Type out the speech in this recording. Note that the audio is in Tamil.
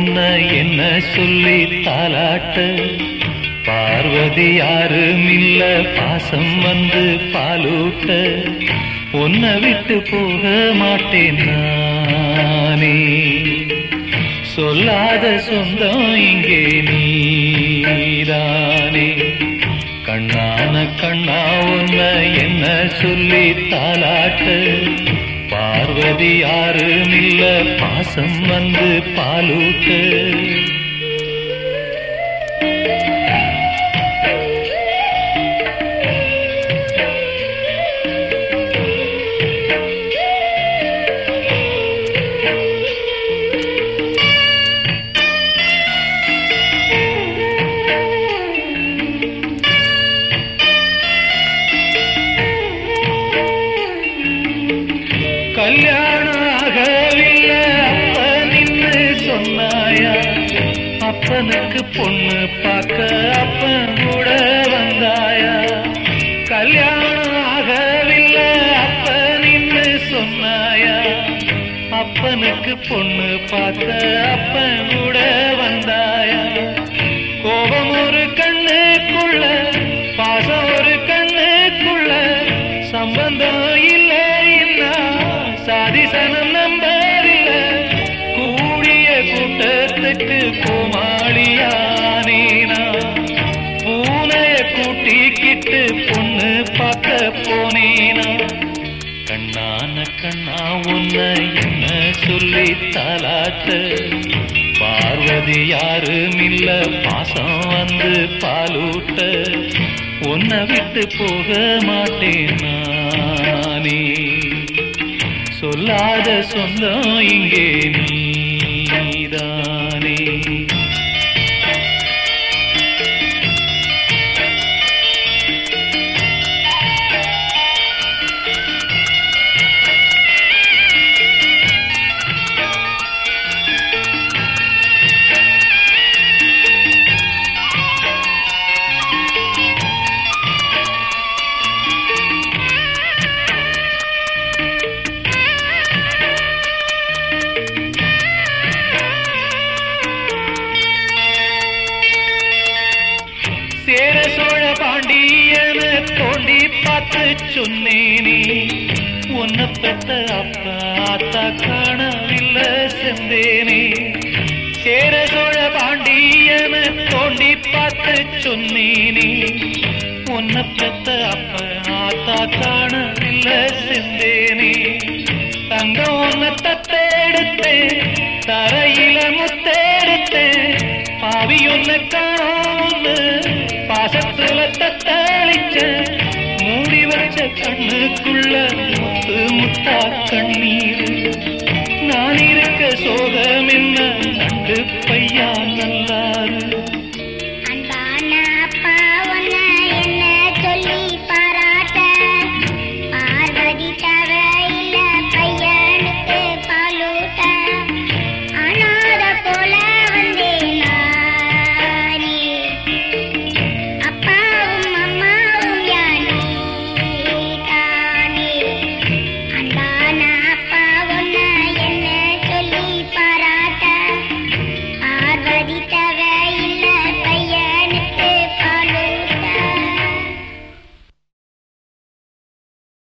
உன்னை என்ன சொல்லி தாலாட்ட பார்வதி யாரும் இல்ல பாசம் வந்து பாலூட்ட உன்னை விட்டு போக மாட்டேன் நானே சொல்லாத சொந்தம் இங்கே நீதானே கண்ணான கண்ணா உன்னை என்ன சொல்லி தாலாட்ட பார்வதி யாரும் இல்ல பாசம் வந்து பாலூட்ட கல்யாணம் ஆகவில்லை அப்ப நின்னு சொன்னாயா அப்பனுக்கு பொண்ணு பார்க்க அப்பன் கூட வந்தாயா கல்யாணம் ஆகவில்லை அப்ப நின்னு சொன்னாயா அப்பனுக்கு பொண்ணு பார்க்க அப்பன் கூட வந்தாயா கோபம் ஒரு கண்ணுக்குள்ள பாசம் ஒரு கண்ணுக்குள்ள சம்பந்தம் இல்லை சாதிசனம் நம்பவில்லை கூடிய கூட்டத்துக்கு கோமாளியானேனா பூனைய கூட்டிக்கிட்டு பொண்ணு பார்க்க போனேனா கண்ணான கண்ணா உன்னை என்ன சொல்லி தாலாட்ட பார்வதி யாரும் இல்ல பாசம் வந்து பாலூட்ட உன்னை விட்டு போக மாட்டேன் நானே சொல்லாத சொந்தம் இங்கே நீதானே சேர சோழ பாண்டியன தோண்டி பார்த்து சொன்னேனே உன்னை பெத்த அப்பா ஆத்தா காணவில்லை செந்தேனே சேர சோழ பாண்டியன தோண்டி பார்த்து சொன்னேனே உன்னை பெத்த அப்பா ஆத்தா காணவில்லை செந்தேனே தங்கம் உன்னை தத்தெடுத்தேன் தரையில முத்தெடுத்தேன் பாவி ஒன்னு காணோன்னு பாசத்துல தத்தளிச்ச மூடி வச்ச கண்ணுக்குள்ள முத்து முத்தா கண்ணீர் நான் இருக்க சோகம் என்ன